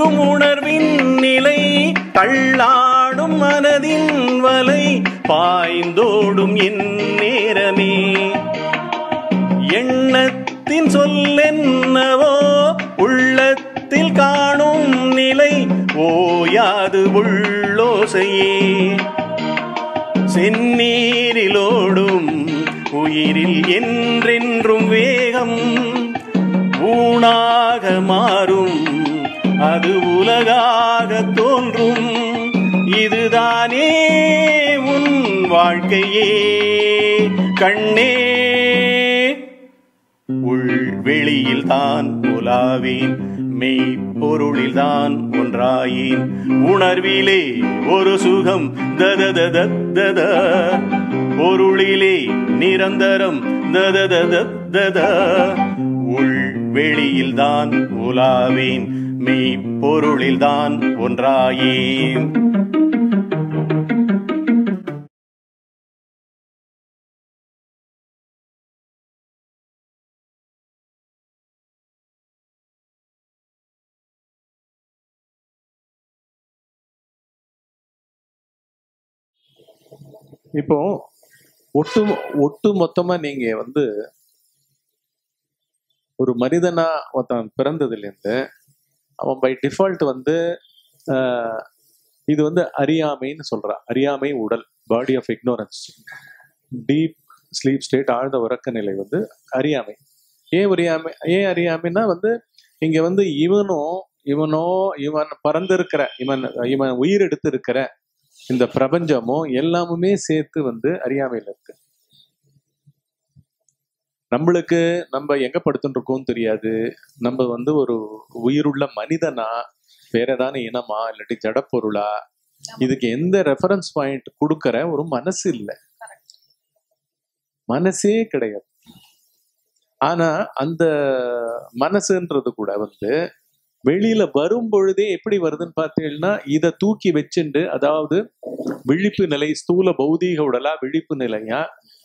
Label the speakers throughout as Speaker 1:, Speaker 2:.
Speaker 1: தூங்கும் உணர்வின் நிலை தள்ளாடும் மனதின் வலை பாய்ந்தோடும் என் நேரமே எண்ணத்தின் சொல்லென்னவோ உள்ளத்தில் காணும் நிலை ஓயாது உள்ளோசையே செந்நீரிலோடும் உயிரில் என்றென்றும் வேகம் ஊனாக மாறும் அது உலகாக தோன்றும் இதுதானே உன் வாழ்க்கையே கண்ணே உள்வெளியில் தான் உலாவேன் மெய்ப்பொருளில் தான் ஒன்றாயேன் உணர்விலே ஒரு சுகம் தத தத தத பொருளிலே நிரந்தரம் தத தத தத உள்வெளியில் தான் உலாவேன் மெய்ப்பொருளில் தான் ஒன்றாயேன்
Speaker 2: இப்போ ஒட்டு ஒட்டு மொத்தமா நீங்க வந்து ஒரு மனிதனா ஒருத்தன் பிறந்ததுல இருந்து அவன் பை டிஃபால்ட் வந்து ஆஹ், இது வந்து அறியாமைன்னு சொல்றான் அறியாமை உடல் body of ignorance deep sleep state ஆழ்ந்த உறக்க நிலை வந்து அறியாமை ஏன் அறியாமை ஏன் அறியாமைன்னா வந்து இங்க வந்து இவனும் இவனோ இவன் பறந்திருக்கிற இவன் இவன் உயிர் எடுத்து இருக்கிற இந்த பிரபஞ்சமும் எல்லாமுமே சேர்த்து வந்து அறியாமையில இருக்கு நம்மளுக்கு நம்ம எங்க படுத்துட்டு இருக்கோம் தெரியாது நம்ம வந்து ஒரு உயிருள்ள மனிதனா வேற ஏதாவது இனமா இல்லாட்டி ஜடப்பொருளா இதுக்கு எந்த ரெஃபரன்ஸ் பாயிண்ட் கொடுக்கற ஒரு மனசு இல்லை மனசே கிடையாது ஆனா அந்த மனசுன்றது கூட வந்து வெளியில வரும் பொழுதே எப்படி வருதுன்னு பார்த்தீங்கன்னா இதை தூக்கி வச்சுண்டு அதாவது விழிப்பு நிலை ஸ்தூல பௌதீக உடலா விழிப்பு நிலையா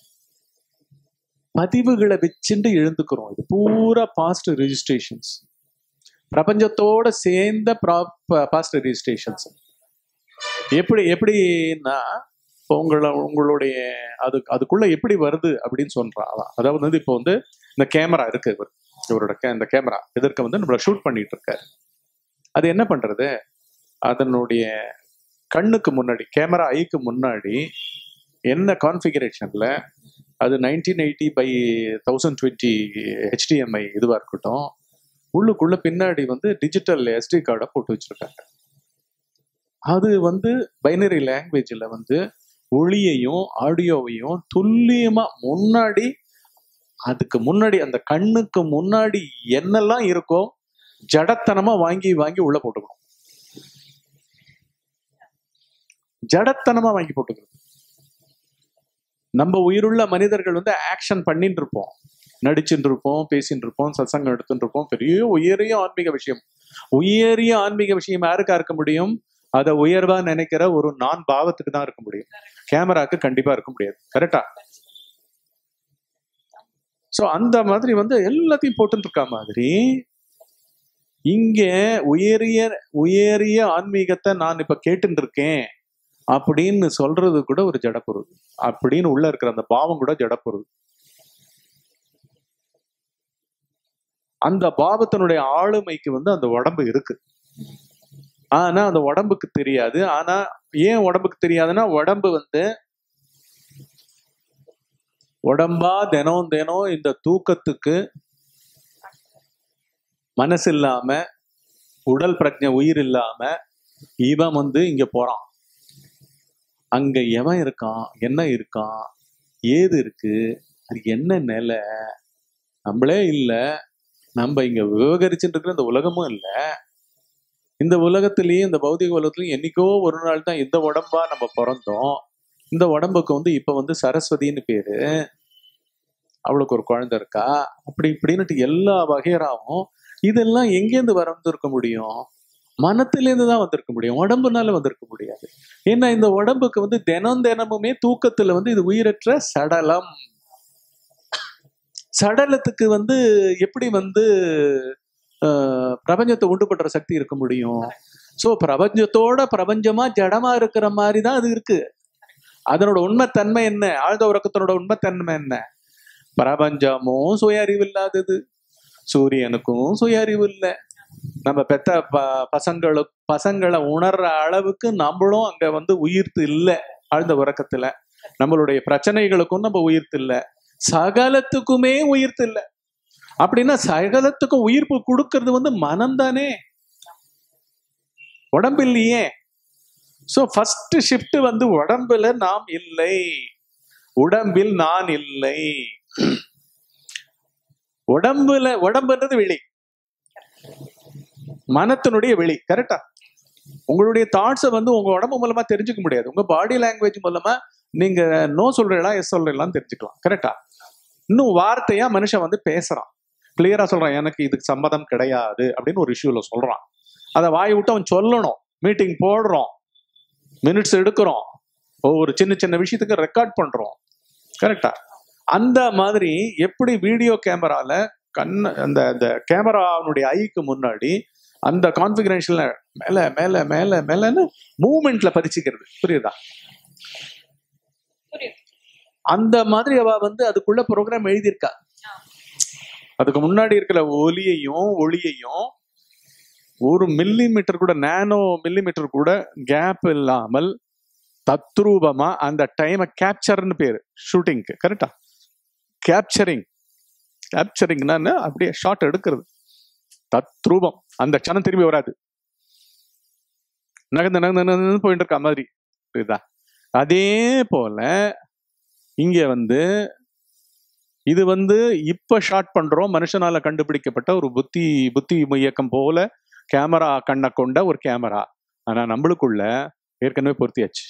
Speaker 2: பதிவுகளை வச்சுண்டு எழுந்துக்கிறோம் இது பூரா பாஸ்ட் ரெஜிஸ்ட்ரேஷன்ஸ் பிரபஞ்சத்தோட சேர்ந்த பாஸ்ட் ரெஜிஸ்ட்ரேஷன்ஸ் எப்படி எப்படின்னா இப்போ உங்கள உங்களுடைய அது அதுக்குள்ள எப்படி வருது அப்படின்னு சொல்றான் அதான். அதாவது வந்து இப்போ வந்து இந்த கேமரா இருக்கு இவர் இவரோட கே- இந்த கேமரா எதற்கு வந்து நம்மள ஷூட் பண்ணிட்டு இருக்காரு அது என்ன பண்றது அதனுடைய கண்ணுக்கு முன்னாடி கேமரா ஐக்கு முன்னாடி என்ன கான்ஃபிகரேஷன்ல அது nineteen eighty by thousand twenty HDMI இதுவாக இருக்கட்டும் உள்ளுக்குள்ள பின்னாடி வந்து டிஜிட்டல் எஸ்டி கார்டை போட்டு வச்சிருக்காங்க அது வந்து பைனரி லாங்குவேஜில் வந்து ஒளியையும் ஆடியோவையும் துல்லியமா முன்னாடி அதுக்கு முன்னாடி அந்த கண்ணுக்கு முன்னாடி என்னெல்லாம் இருக்கோ ஜடத்தனமா வாங்கி வாங்கி உள்ள போட்டுக்கணும் ஜடத்தனமா வாங்கி போட்டுக்கணும் நம்ம உயிருள்ள மனிதர்கள் வந்து ஆக்ஷன் பண்ணிட்டு இருப்போம் நடிச்சுட்டு இருப்போம் பேசிட்டு இருப்போம் சத்சங்கம் எடுத்துட்டு இருப்போம் பெரிய உயரிய ஆன்மீக விஷயம் உயரிய ஆன்மீக விஷயம் யாருக்கா இருக்க முடியும் அதை உயர்வா நினைக்கிற ஒரு நான் பாவத்துக்கு தான் இருக்க முடியும் கேமராக்கு கண்டிப்பா இருக்க முடியாது கரெக்டா சோ அந்த மாதிரி வந்து எல்லாத்தையும் போட்டுட்டு இருக்க மாதிரி இங்க உயரிய உயரிய ஆன்மீகத்தை நான் இப்ப கேட்டுட்டு இருக்கேன் அப்படின்னு சொல்றது கூட ஒரு ஜடப்பொருள் அப்படின்னு உள்ள இருக்கிற அந்த பாவம் கூட ஜடப்பொருள் அந்த பாவத்தினுடைய ஆளுமைக்கு வந்து அந்த உடம்பு இருக்கு ஆனா அந்த உடம்புக்கு தெரியாது ஆனா ஏன் உடம்புக்கு தெரியாதுன்னா உடம்பு வந்து உடம்பா தினம் தினம் இந்த தூக்கத்துக்கு மனசு இல்லாம உடல் பிரஜை உயிர் இல்லாம இவன் வந்து இங்க போறான் அங்க எவன் இருக்கான் என்ன இருக்கான் ஏது இருக்கு அது என்ன நிலை நம்மளே இல்லை நம்ம இங்க விவகரிச்சுட்டு இருக்கிற இந்த உலகமும் இல்லை இந்த உலகத்திலயும் இந்த பௌதிக உலகத்திலயும் என்னைக்கோ ஒரு நாள் தான் இந்த உடம்பா நம்ம பிறந்தோம் இந்த உடம்புக்கு வந்து இப்ப வந்து சரஸ்வதின்னு பேரு அவளுக்கு ஒரு குழந்தை இருக்கா அப்படி இப்படின்னுட்டு எல்லா வகையராவும் இதெல்லாம் எங்கேருந்து வந்திருக்க முடியும் மனத்திலேருந்து தான் வந்திருக்க முடியும் உடம்புனால வந்திருக்க முடியாது ஏன்னா இந்த உடம்புக்கு வந்து தினம் தினமுமே தூக்கத்துல வந்து இது உயிரற்ற சடலம் சடலத்துக்கு வந்து எப்படி வந்து அஹ், பிரபஞ்சத்தை உண்டு பண்ற சக்தி இருக்க முடியும் சோ பிரபஞ்சத்தோட பிரபஞ்சமா ஜடமா இருக்கிற மாதிரி தான் அது இருக்கு அதனோட உண்மைத்தன்மை என்ன ஆழ்ந்த உறக்கத்தினோட உண்மைத்தன்மை என்ன பிரபஞ்சமும் சுய அறிவு இல்லாதது சூரியனுக்கும் சுய அறிவு இல்லை நம்ம பெத்த ப பசங்களுக்கு பசங்களை உணர்ற அளவுக்கு நம்மளும் அங்க வந்து உயிர்த்து இல்லை ஆழ்ந்த உறக்கத்துல நம்மளுடைய பிரச்சனைகளுக்கும் நம்ம உயிர்த்து இல்லை சகலத்துக்குமே உயிர்த்து இல்லை அப்படின்னா சகலத்துக்கும் உயிர்ப்பு கொடுக்கறது வந்து மனம் தானே உடம்பு இல்லையே சோ ஃபர்ஸ்ட் ஷிஃப்ட் வந்து உடம்புல நாம் இல்லை உடம்பில் நான் இல்லை உடம்புல உடம்புன்றது வெளி மனத்தினுடைய வெளி கரெக்டா உங்களுடைய தாட்ஸை வந்து உங்க உடம்பு மூலமா தெரிஞ்சுக்க முடியாது உங்க பாடி லாங்குவேஜ் மூலமா நீங்க நோ சொல்றீங்களா எஸ் சொல்றீங்களான்னு தெரிஞ்சுக்கலாம் கரெக்டா இன்னும் வார்த்தையா மனுஷன் வந்து பேசுறான் கிளியரா சொல்றான் எனக்கு இதுக்கு சம்மதம் கிடையாது அப்படின்னு ஒரு இஷ்யூல சொல்றான் அதை வாய் விட்டு அவன் சொல்லணும் மீட்டிங் போடுறோம் மினிட்ஸ் எடுக்கிறோம் ஒவ்வொரு சின்ன சின்ன விஷயத்துக்கு ரெக்கார்ட் பண்றோம் கரெக்டா அந்த மாதிரி எப்படி வீடியோ கேமரால கண் அந்த அந்த கேமராவுடைய ஐக்கு முன்னாடி அந்த கான்ஃபிகரேஷன்ல மேல மேல மேல மேலன்னு மூமெண்ட்ல பதிச்சுக்கிறது புரியுதா
Speaker 3: புரியுது
Speaker 2: அந்த மாதிரி அவ வந்து அதுக்குள்ள ப்ரோக்ராம் எழுதியிருக்கா அதுக்கு முன்னாடி இருக்கிற ஒலியையும் ஒளியையும் ஒரு மில்லி மீட்டர் கூட நானோ மில்லி மீட்டர் கூட கேப் இல்லாமல் தத்ரூபமா அந்த டைமை கேப்சர்னு பேரு ஷூட்டிங்க்கு கரெக்டா கேப்சரிங் கேப்சரிங்னா அப்படியே ஷாட் எடுக்கிறது தத்ரூபம் அந்த க்ஷணம் திரும்பி வராது நகர்ந்து நகர்ந்து நகர்ந்து போயிட்டு இருக்க மாதிரி புரியுதா அதே போல இங்க வந்து இது வந்து இப்ப ஷாட் பண்றோம் மனுஷனால கண்டுபிடிக்கப்பட்ட ஒரு புத்தி புத்தி இயக்கம் போல கேமரா கண்ணை கொண்ட ஒரு கேமரா ஆனா நம்மளுக்குள்ள ஏற்கனவே பொருத்தியாச்சு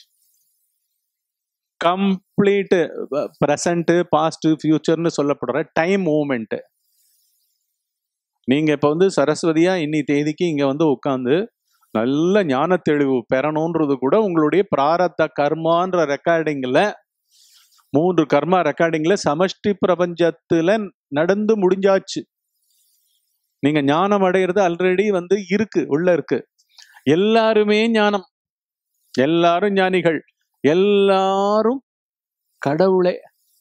Speaker 2: கம்ப்ளீட் ப்ரெசண்ட் பாஸ்ட் ஃபியூச்சர்னு சொல்லப்படுற டைம் மூமெண்ட் நீங்க இப்ப வந்து சரஸ்வதியா இன்னி தேதிக்கு இங்க வந்து உட்காந்து நல்ல ஞான தெளிவு பெறணுன்றது கூட உங்களுடைய பிராரத்த கர்மான்ற ரெக்கார்டிங்ல மூன்று கர்மா ரெக்கார்டிங்ல சமஷ்டி பிரபஞ்சத்துல நடந்து முடிஞ்சாச்சு நீங்க ஞானம் அடையிறது ஆல்ரெடி வந்து இருக்கு உள்ள இருக்கு எல்லாருமே ஞானம் எல்லாரும் ஞானிகள் எல்லாரும் கடவுளே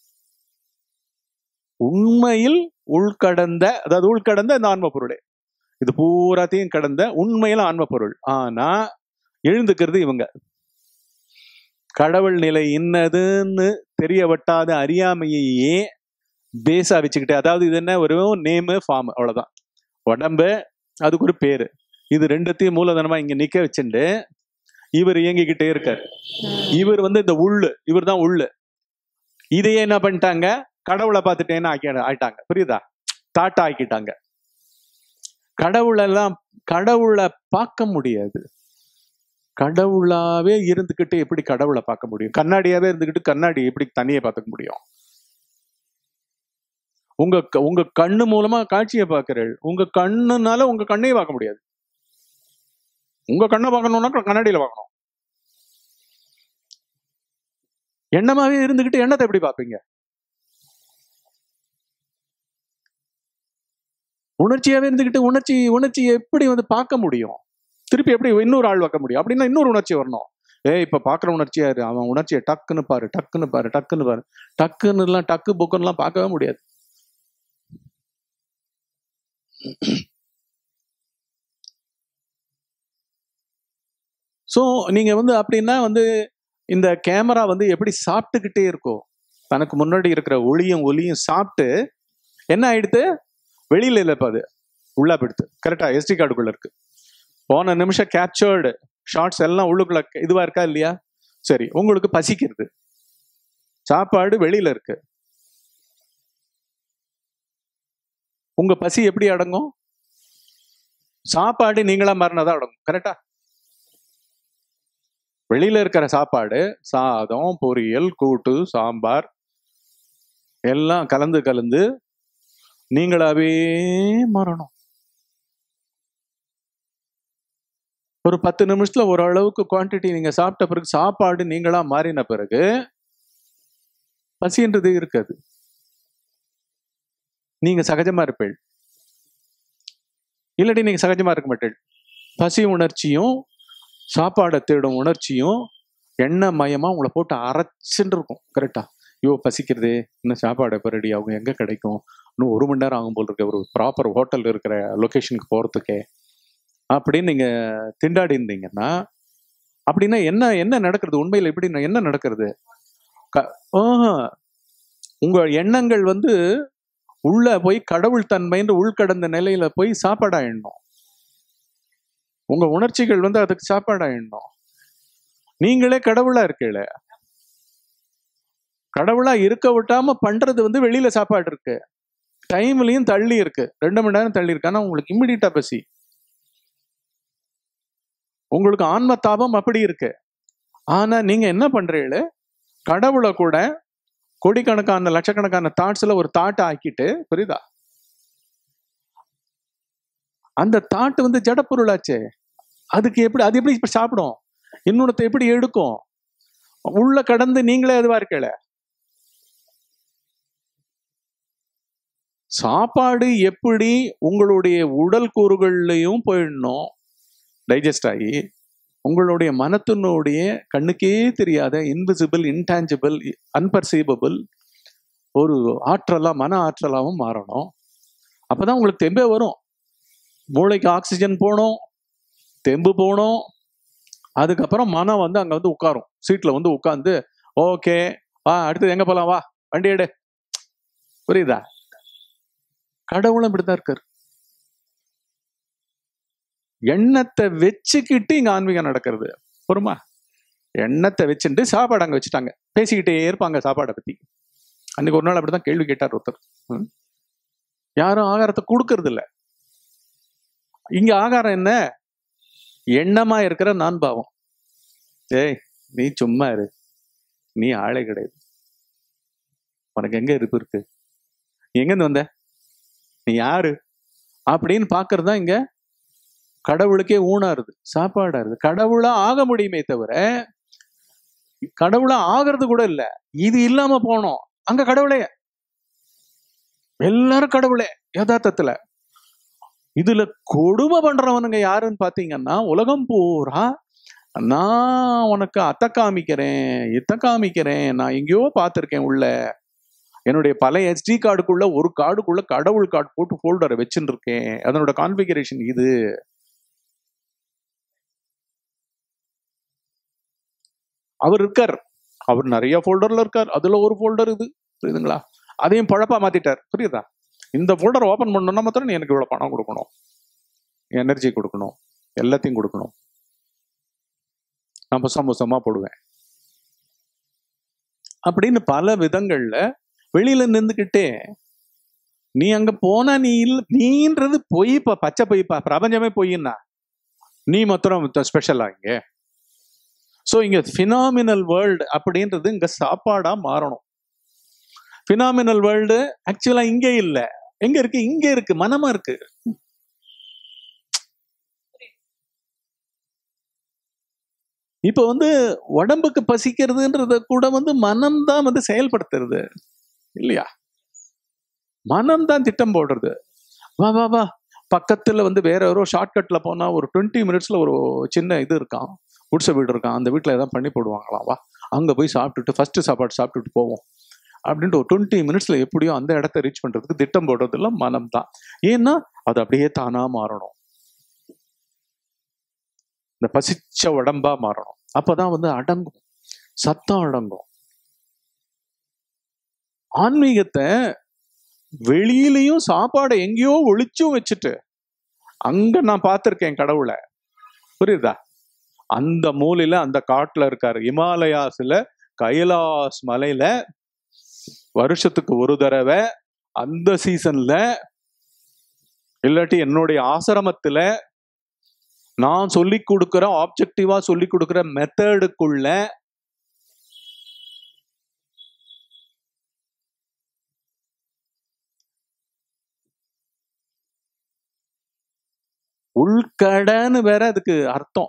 Speaker 2: உண்மையில் உள்கடந்த அதாவது உள்கடந்த இந்த ஆன்ம பொருளே இது பூராத்தையும் கடந்த உண்மையில் ஆன்ம பொருள் ஆனா எழுந்துக்கிறது இவங்க கடவுள் நிலை இன்னதுன்னு தெரிய வட்டாத அறியாமையே பேஸா வச்சுக்கிட்டு அதாவது இது என்ன ஒரு நேமு ஃபார்ம் அவ்வளவுதான் உடம்பு அதுக்கு ஒரு பேரு இது ரெண்டுத்தையும் மூலதனமா இங்க நிக்க வச்சுட்டு இவர் இயங்கிக்கிட்டே இருக்காரு இவர் வந்து இந்த உள்ளு இவர் தான் உள்ளு இதையே என்ன பண்ணிட்டாங்க கடவுளை பார்த்துட்டேன்னு ஆக்கி ஆயிட்டாங்க புரியுதா தாட்டா ஆக்கிட்டாங்க கடவுளெல்லாம் கடவுளை பார்க்க முடியாது கடவுளாவே இருந்துகிட்டு எப்படி கடவுளை பார்க்க முடியும் கண்ணாடியாவே இருந்துகிட்டு கண்ணாடி எப்படி தண்ணியை பார்த்துக்க முடியும் உங்க க- உங்க கண்ணு மூலமா காட்சியை பார்க்கிறீர்கள் உங்க கண்ணுனால உங்க கண்ணையும் பார்க்க முடியாது உங்க கண்ணை பார்க்கணும்னா கண்ணாடியில பார்க்கணும் எண்ணமாவே இருந்துகிட்டு எண்ணத்தை எப்படி பார்ப்பீங்க உணர்ச்சியாவே இருந்துகிட்டு உணர்ச்சி உணர்ச்சி எப்படி வந்து பார்க்க முடியும் திருப்பி எப்படி இன்னொரு ஆள் பார்க்க முடியும் அப்படின்னா இன்னொரு உணர்ச்சி வரணும் ஏய் இப்ப பாக்குற உணர்ச்சியா இரு அவன் உணர்ச்சியை டக்குன்னு பாரு டக்குன்னு பாரு டக்குன்னு பாரு டக்குன்னு எல்லாம் டக்கு புக்குன்னு எல்லாம் பார்க்கவே முடியாது ஸோ நீங்க வந்து அப்படின்னா வந்து இந்த கேமரா வந்து எப்படி சாப்பிட்டுக்கிட்டே இருக்கும் தனக்கு முன்னாடி இருக்கிற ஒளியும் ஒலியும் சாப்பிட்டு என்ன ஆயிடுத்து வெளியில இல்லை இப்போ அது உள்ள போயிடுது கரெக்டா எஸ்டி கார்டுக்குள்ள இருக்கு போன நிமிஷம் கேப்சர்டு ஷார்ட்ஸ் எல்லாம் உள்ளுக்குள்ள இதுவா இருக்கா இல்லையா சரி உங்களுக்கு பசிக்கிறது சாப்பாடு வெளியில இருக்கு உங்க பசி எப்படி அடங்கும் சாப்பாடு நீங்களா மாறினதா அடங்கும் கரெக்டா வெளியில இருக்கிற சாப்பாடு சாதம் பொரியல் கூட்டு சாம்பார் எல்லாம் கலந்து கலந்து நீங்களாவே மாறணும் ஒரு பத்து நிமிஷத்துல ஓரளவுக்கு குவான்டிட்டி நீங்க சாப்பிட்ட பிறகு சாப்பாடு நீங்களா மாறின பிறகு பசின்றது இருக்காது நீங்க சகஜமா இருப்பீள் இல்லாட்டி நீங்க சகஜமா இருக்க மாட்டேன் பசி உணர்ச்சியும் சாப்பாடை தேடும் உணர்ச்சியும் எண்ணெய் மயமா உங்களை போட்டு அரைச்சுட்டு இருக்கும் கரெக்டா ஐயோ பசிக்கிறதே இன்னும் சாப்பாடு எப்போ ரெடி ஆகும் எங்க கிடைக்கும் இன்னும் ஒரு மணி நேரம் ஆகும் போல் இருக்கு ஒரு ப்ராப்பர் ஹோட்டல் இருக்கிற லொகேஷனுக்கு போறதுக்கே அப்படின்னு நீங்க திண்டாடி இருந்தீங்கன்னா அப்படின்னா என்ன என்ன நடக்கிறது உண்மையில் எப்படி ந- என்ன நடக்கிறது க- ஆஹா. உங்க எண்ணங்கள் வந்து உள்ள போய் கடவுள் தன்மைன்ற உள்கடந்த நிலையில போய் சாப்பாடா எண்ணும் உங்க உணர்ச்சிகள் வந்து அதுக்கு சாப்பாடா எண்ணும் நீங்களே கடவுளா இருக்கீல கடவுளா இருக்க விட்டாம பண்றது வந்து வெளியில சாப்பாடு இருக்கு டைம்லயும் தள்ளி இருக்கு ரெண்டு மணி நேரம் தள்ளி இருக்கு ஆனா உங்களுக்கு இம்மிடியட்டா பசி உங்களுக்கு ஆன்ம தாபம் அப்படி இருக்கு ஆனா நீங்க என்ன பண்றீங்களு கடவுளை கூட கோடிக்கணக்கான லட்சக்கணக்கான தாட்ஸ்ல ஒரு தாட்டை ஆக்கிட்டு புரியுதா அந்த தாட் வந்து ஜடப்பொருளாச்சே அதுக்கு எப்படி அது எப்படி இப்ப சாப்பிடும் இன்னொன்னத்தை எப்படி எடுக்கும் உள்ள கடந்து நீங்களே அதுவா இருக்கல சாப்பாடு எப்படி உங்களுடைய உடல் கூறுகள்லையும் போயிடணும் டைஜஸ்ட் ஆகி உங்களுடைய மனத்தினுடைய கண்ணுக்கே தெரியாத இன்விசிபிள் இன்டான்ஜிபிள் அன்பர்சீவபிள் ஒரு ஆற்றலா மன ஆற்றலாவும் மாறணும் அப்பதான் உங்களுக்கு தெம்பே வரும் மூளைக்கு ஆக்சிஜன் போகணும் தெம்பு போகணும் அதுக்கப்புறம் மனம் வந்து அங்க வந்து உட்காரும் சீட்ல வந்து உட்காந்து ஓகே வா அடுத்தது எங்க போலாம் வா வண்டி எடு புரியுதா கடவுளும் இப்படிதான் இருக்காரு எண்ணத்தை வச்சுக்கிட்டு இங்க ஆன்மீகம் நடக்கிறது பொறுமா எண்ணத்தை வச்சுட்டு சாப்பாடு அங்க வச்சுட்டாங்க பேசிக்கிட்டே இருப்பாங்க சாப்பாடை பத்தி அன்னைக்கு ஒரு நாள் அப்படிதான் கேள்வி கேட்டார் ஒருத்தர் ம். யாரும் ஆகாரத்தை கொடுக்கறது இல்ல இங்க ஆகாரம் என்ன எண்ணமா இருக்கிற நான் பாவம் ஏய் நீ சும்மா இரு நீ ஆளே கிடையாது உனக்கு எங்க இருப்பு இருக்கு நீ எங்கிருந்து வந்த நீ யாரு அப்படின்னு பாக்குறது தான் இங்க கடவுளுக்கே ஊனாருது சாப்பாடாருது கடவுளா ஆக முடியுமே தவிர கடவுளா ஆகிறது கூட இல்ல இது இல்லாம போனோம் அங்க கடவுளே எல்லாரும் கடவுளே யதார்த்தத்துல இதுல கொடுமை பண்றவனுங்க யாருன்னு பாத்தீங்கன்னா உலகம் பூரா நான் உனக்கு அத்தை காமிக்கிறேன் இத்த காமிக்கிறேன் நான் எங்கேயோ பார்த்திருக்கேன் உள்ள என்னுடைய பழைய எஸ்டி கார்டுக்குள்ள ஒரு கார்டுக்குள்ள கடவுள் கார்டு போட்டு ஃபோல்டரை வச்சுட்டு இருக்கேன் அதனோட கான்ஃபிகரேஷன் இது அவர் இருக்கார் அவர் நிறைய ஃபோல்டர்ல இருக்கார் அதுல ஒரு ஃபோல்டர் இது புரியுதுங்களா அதையும் பழப்பா மாத்திட்டார் புரியுதா இந்த ஃபோல்டர் ஓபன் பண்ணணும்னா மாத்திரம் நீ எனக்கு இவ்வளவு பணம் கொடுக்கணும் எனர்ஜி கொடுக்கணும் எல்லாத்தையும் கொடுக்கணும் நான் புசம் புசமா போடுவேன் அப்படின்னு பல விதங்கள்ல வெளியில நின்றுக்கிட்டே நீ அங்க போனா நீ இல்ல நீன்றது பொய்ப்பா பச்சை பொய்ப்பா பிரபஞ்சமே பொய்ன்னா நீ மாத்திரம் ஸ்பெஷலா இங்க ஸோ இங்க ஃபினாமினல் வேர்ல்டு அப்படின்றது இங்க சாப்பாடா மாறணும் ஃபினாமினல் வேர்ல்டு ஆக்சுவலா இங்க இல்ல எங்க இருக்கு இங்க இருக்கு மனமா இருக்கு இப்ப வந்து உடம்புக்கு பசிக்கிறதுன்றத கூட வந்து மனம்தான் வந்து செயல்படுத்துறது இல்லையா மனம்தான் திட்டம் போடுறது வா வா வா பக்கத்துல வந்து வேற ஒரு ஷார்ட்கட்ல போனா ஒரு டுவெண்ட்டி மினிட்ஸ்ல ஒரு சின்ன இது இருக்கான் குடிசை வீடு இருக்கான் அந்த வீட்டில் எதாவது பண்ணி போடுவாங்களாம் வா அங்கே போய் சாப்பிட்டுட்டு ஃபர்ஸ்ட் சாப்பாடு சாப்பிட்டுட்டு போவோம் அப்படின்ட்டு ஒரு டுவெண்ட்டி மினிட்ஸ்ல எப்படியோ அந்த இடத்த ரீச் பண்றதுக்கு திட்டம் போடுறதுலாம் மனம் தான் ஏன்னா அது அப்படியே தானா மாறணும் இந்த பசிச்ச உடம்பா மாறணும் அப்பதான் வந்து அடங்கும் சத்தம் அடங்கும் ஆன்மீகத்தை வெளியிலயும் சாப்பாடை எங்கேயோ ஒளிச்சும் வச்சுட்டு அங்க நான் பார்த்திருக்கேன் கடவுளை புரியுதா அந்த மூலையில அந்த காட்டுல இருக்காரு இமாலயாஸ்ல கைலாஸ் மலையில வருஷத்துக்கு ஒரு தடவை அந்த சீசன்ல இல்லாட்டி என்னுடைய ஆசிரமத்துல நான் சொல்லி கொடுக்கிற ஆப்ஜெக்டிவா சொல்லி கொடுக்கிற மெத்தடுக்குள்ள உள்கடன்னு வேற அதுக்கு அர்த்தம்